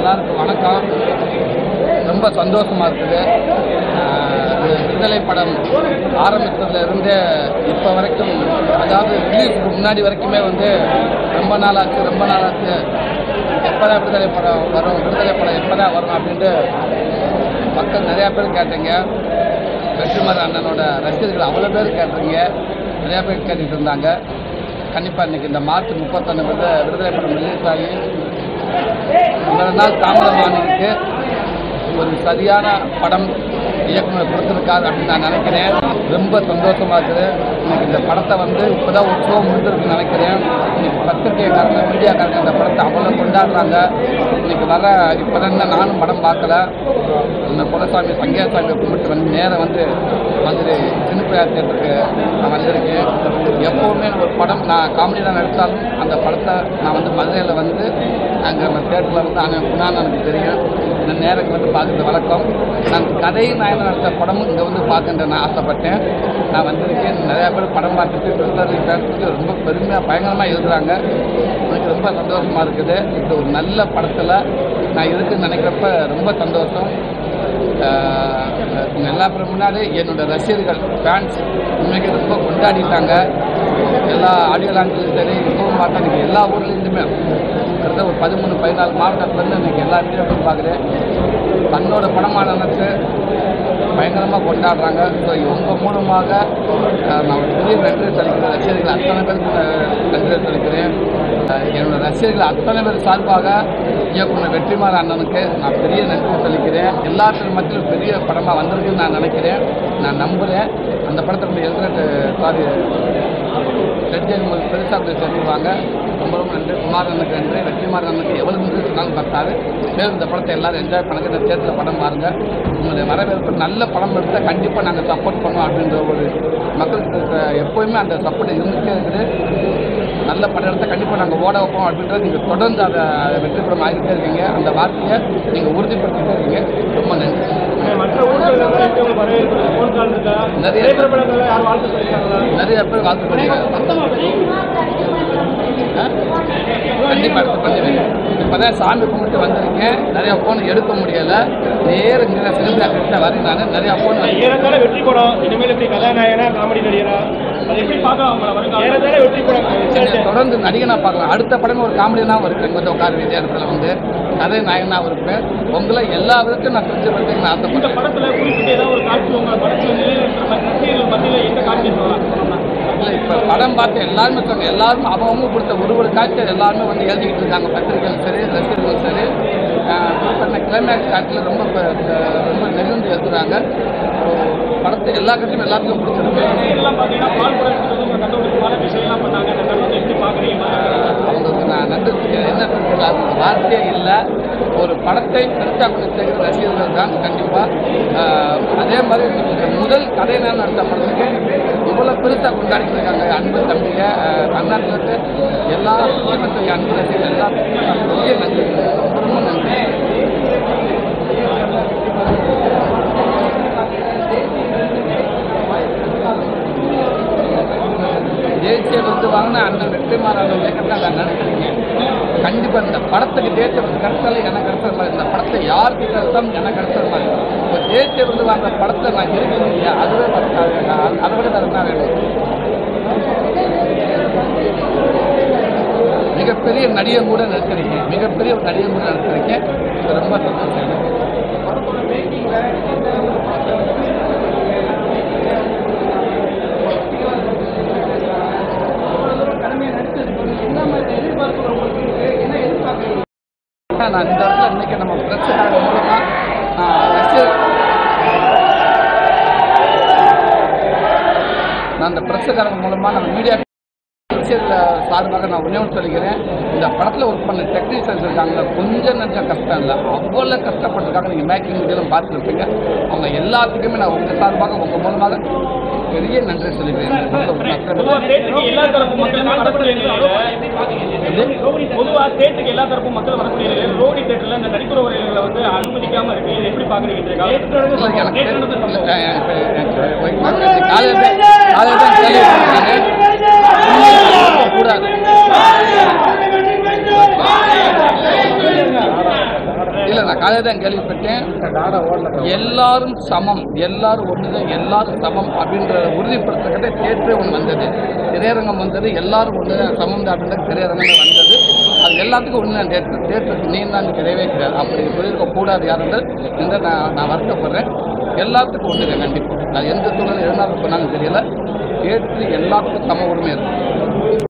எல்லாருக்கும் வணக்கம் ரொம்ப சந்தோஷமா இருக்குது ஆஹ் இது விடுதலை படம் ஆரம்பித்ததுல இருந்தே இப்போ வரைக்கும் அதாவது ரிலீஸுக்கு முன்னாடி வரைக்குமே வந்து ரொம்ப நாள் ஆச்சு ரொம்ப நாள் ஆச்சு எப்போதான் விடுதலை படம் வரும் விடுதலை படம் எப்போதான் வரும் அப்படின்ட்டு மக்கள் நிறையா பேர் கேட்டீங்க வெற்றிமாறன் அண்ணனோட ரசிகர்கள் அவ்வளோ பேர் கேட்டுறீங்க நிறையா பேர் கேட்டுட்டு இருந்தாங்க கண்டிப்பாக இன்னைக்கு இந்த மார்ச் முப்பத்தொன்று விடுதலை விடுதலை படம் ரிலீஸ் ஆகி இவ்வளவு நாள் தாமதமானதுக்கு ஒரு சரியான படம் இயக்குனர் கொடுத்துருக்காரு அப்படின்னு நான் நினைக்கிறேன் ரொம்ப சந்தோஷமா இருக்குது இன்னைக்கு இந்த படத்தை வந்து இப்போதான் ஒரு ஷோ முடிஞ்சிருக்குன்னு நினைக்கிறேன் இன்னைக்கு பத்திரிகைக்காரங்க மீடியாக்காரங்க இந்த படத்தை அவ்வளோ கொண்டாடுறாங்க இன்னைக்கு வர இப்போதான் நானும் படம் பார்க்கல இந்த குலசாமி சங்கேசாமியை கும்பிட்டு வந்து நேரம் வந்து வந்துட்டு சின்னப்பிள்ளையா தேட்டருக்கு நான் வந்திருக்கேன் எப்போவுமே ஒரு படம் நான் காமெடியில் நடித்தாலும் அந்த படத்தை நான் வந்து மதுரையில் வந்து அங்கே அந்த தேட்டரில் வந்து அங்கே குணான்னு எனக்கு தெரியும் நான் நேரம் வந்து பார்க்குறது வழக்கம் நான் கதை நாயகம் நடத்த படமும் இங்கே வந்து பார்க்கின்ற நான் ஆசைப்பட்டேன் நான் வந்திருக்கேன் நிறையா பேர் படம் பார்த்துட்டு ட்விட்டரில் பேசுறதுக்கு ரொம்ப பெருமையாக பயங்கரமாக எழுதுறாங்க எனக்கு ரொம்ப சந்தோஷமாக இருக்குது இந்த ஒரு நல்ல படத்தில் நான் இருக்குன்னு நினைக்கிறப்ப ரொம்ப சந்தோஷம் ஆஹ் உங்க எல்லா பேரும் முன்னாடி என்னோட ரசிகர்கள் ஃபேன்ஸ் உண்மைக்கு ரொம்ப கொண்டாடிட்டாங்க எல்லா ஆடியோ லான்ச்சிலும் சரி இப்பவும் பார்த்தா எனக்கு எல்லா ஊர்லேருந்துமே கிட்டத்தட்ட ஒரு பதிமூணு பதினாலு மாவட்டத்துலேருந்து இன்னைக்கு எல்லா வீடியோக்களும் பார்க்குறேன் தன்னோட படமானதுக்கு பயங்கரமாக கொண்டாடுறாங்க ஸோ உங்கள் மூலமாக ஆஹ், நான் ஒரு பெரிய நன்றி செலுத்துகிறேன் ரசிகர்கள் அத்தனை பேருக்கு நான் நன்றி செலுத்துகிறேன் ஆஹ், என்னோட ரசிகர்கள் அத்தனை பேர் சார்பாக இயக்குனர் வெற்றிமாறன் அண்ணனுக்கு நான் பெரிய நன்றி சொல்லிக்கிறேன் எல்லாத்தின் மத்தியிலும் பெரிய படமாக வந்திருக்குன்னு நான் நினைக்கிறேன் நான் நம்புகிறேன் அந்த படத்தை எழுதுறது சாரி செஞ்சவங்க பெருசாக போய் செஞ்சுருவாங்க ரொம்ப ரொம்ப நன்றி குமாரனுக்கு நன்றி வெற்றிமாறன் அண்ணனுக்கு எவ்வளவு நன்றி சொன்னாலும் பத்தாது மேலும் இந்த படத்தை எல்லாரும் என்ஜாய் பண்ணுங்க இந்த தேட்டரில் படம் பாருங்க உங்களுடைய வரவேற்பு நல்ல படம் எடுத்தால் கண்டிப்பாக நாங்கள் சப்போர்ட் பண்ணுவோம் அப்படின்ற ஒரு மக்களுக்கு இருக்க எப்போயுமே அந்த சப்போர்ட் இருந்துகிட்டே இருக்குது நல்ல படம் எடுத்தால் கண்டிப்பாக நாங்கள் ஓட வைப்போம் அப்படின்றத நீங்கள் தொடர்ந்து அதை அதை வெற்றி படம் ஆகிட்டே இருக்கீங்க அந்த வார்த்தையை நீங்கள் உறுதிப்படுத்திட்டே இருக்கீங்க ரொம்ப நன்றி மற்ற ஊர்கள்ல எப்படி உங்களுக்கு வரவேற்பு ஃபோன் கால் இருக்கா நிறைய. திரைப்படங்கள்ல யாரும் வாழ்த்து சொல்லியிருக்காங்களா நிறைய பேர் வாழ்த்து பண்ணுறாங்க கண்டிப்பாக எடுத்து பண்ணிடுங்க இப்போ தான் சாமி கும்பிட்டு வந்திருக்கேன் நிறையா ஃபோன் எடுக்க முடியலை நேர இங்கே சிலிண்டர் கிட்ட வரேன் நான் நிறையா ஃபோன் ஏறத்தாழ வெற்றி படம் இனிமேல் எப்படி கதாநாயகனா காமெடி நடிகரா அது எப்படி பார்க்கலாம் அவங்கள வருங்க ஏறத்தாழ வெற்றி படம் ரிசல்ட் தொடர்ந்து நடிகனாக பார்க்கலாம் அடுத்த படமே ஒரு காமெடினாகவும் இருப்பேன் கொஞ்சம் உட்கார வேண்டிய இடத்துல வந்து கதை நாயகனாகவும் இருப்பேன் உங்களை எல்லா விதத்தையும் நான் தெரிஞ்சு படுத்துக்கு நான் இந்த ஆசைப்பட்டேன் படத்துல குறிப்பிட்ட ஏதாவது ஒரு காட்சி உங்க படத்துல நிலைநிறுத்துற மாதிரி ரசிகர்கள் மத்தியில எந்த காட்சி சொல்லலாம் இல்லை இப்போ படம் பார்த்து எல்லாருமே சொன்னாங்க எல்லாரும் அவங்க கொடுத்த ஒரு ஒரு காட்சியை எல்லாருமே வந்து எழுதிக்கிட்டு இருக்காங்க பத்திரிகைகள் சரி ரசிகர்களும் சரி பண்ண கிளைமேக்ஸ் காட்சியில் ரொம்ப ப- ப- ரொம்ப நெருங்கி எழுதுறாங்க ஸோ படத்தை எல்லா கட்சியும் எல்லாத்துக்கும் பிடிச்சிருக்கு எல்லாம் பார்த்தீங்கன்னா பால் படம் உங்க கண்டுபிடிச்சு பல விஷயம்லாம் பண்ணாங்க அந்த தருணத்தை எப்படி பார்க்குறீங்க அவங்களுக்கு நான் நன்றி சொல்லிக்கிறேன். என்ன சொல்றது அது வார்த்தையே இல்லை ஒரு படத்தை பெருசாக கொண்டு சேர்க்கிற ரசிகர்கள் தான் கண்டிப்பாக அதே மாதிரி இந்த முதல் கதை நான் நடத்த படத்துக்கு இவ்வளோ பெருசாக கொண்டாடிட்டு இருக்காங்க அன்பு தம்பிய தமிழ்நாட்டில் இருக்க எல்லா மக்களுக்கும் அன்பு ரசிகர்கள் எல்லாத்துக்கும் நான் பெரிய நன்றி ரொம்ப ரொம்ப நன்றி தேசிய விருது வாங்கின அண்ணன் வெற்றிமாறன் இயக்கத்தில் நான் நடிச்சிருக்கேன் கண்டிப்பாக இந்த படத்துக்கு தேசிய விருது கிடைச்சாலும் எனக்கு கிடைச்ச மாதிரி இந்த படத்தை யாருக்கு கிடைச்சாலும் எனக்கு கிடைச்ச மாதிரி இப்போ தேசிய விருது வாங்கின படத்தை நான் இருக்கணும் இல்லையா அதுவே படத்தாது நான் அதை விட வேறு என்ன வேணும் மிகப்பெரிய நடிகன் கூட நடிச்சிருக்கேன் மிகப்பெரிய ஒரு நடிகன் கூட நடிச்சிருக்கேன் இது ரொம்ப சந்தோஷம் எனக்கு. நான் இந்த இடத்துல இன்னைக்கு நம்ம பிரச்சனை மூலமா ஆஹ், ரசிகர் நான் அந்த பிரச்சனைக்காரங்க மூலமா நம்ம மீடியா அரசியல் சார்பாக நான் ஒன்றே ஒன்று சொல்லிக்கிறேன் இந்த படத்தில் ஒர்க் பண்ண டெக்னீஷியன்ஸ் இருக்காங்களா கொஞ்சம் நஞ்சம் கஷ்டம் இல்லை அவ்வளோ கஷ்டப்பட்டிருக்காங்க நீங்கள் மேக்கிங் மீடியாலும் பார்த்துருப்பீங்க அவங்க எல்லாத்துக்குமே நான் உங்கள் சார்பாக உங்கள் மூலமாக பெரிய நன்றி சொல்லிக்கிறேன் பொதுவா ஸ்டேட்டுக்கு எல்லா தரப்பு மக்களுமே வரக்கூடிய நிலையில பொதுவா ஸ்டேட்டுக்கு எல்லா தரப்பு மக்கள் வரக்கூடிய நிலையில ரோடி தேட்டர்ல இந்த நடிப்புற உரைகளை வந்து அனுமதிக்காம இருக்கு இதை எப்படி பாக்குறீங்க இந்த காலம்? எனக்கு நேற்று நடந்த சம்பவம். காலையில் காலையில் தான் கேள்வி கூடாது இல்லை நான் காலையில் தான் கேள்விப்பட்டேன் எல்லாரும் சமம் எல்லாரும் ஒன்றுதான் எல்லாரும் சமம் அப்படின்ற உறுதிப்படுத்தக்கிட்ட தேட்டரே ஒன்று வந்தது திரையரங்கம் வந்தது எல்லாரும் ஒன்று சமம் தான் அப்படின்ற திரையரங்கமே வந்தது அது எல்லாத்துக்கும் ஒன்று தான் தேட்டர் தேட்டருக்கு நீ தான் கிடையவே கிடையாது அப்படி சொல்லியிருக்க கூடாது யாருன்றது என்று நான் நான் வருத்தப்படுறேன் எல்லாத்துக்கும் ஒன்றுங்க கண்டிப்பாக அது எந்த சூழல் எதனால சொன்னாங்க தெரியல தேட்டர் எல்லாத்துக்கும் சம உரிமை இருக்கு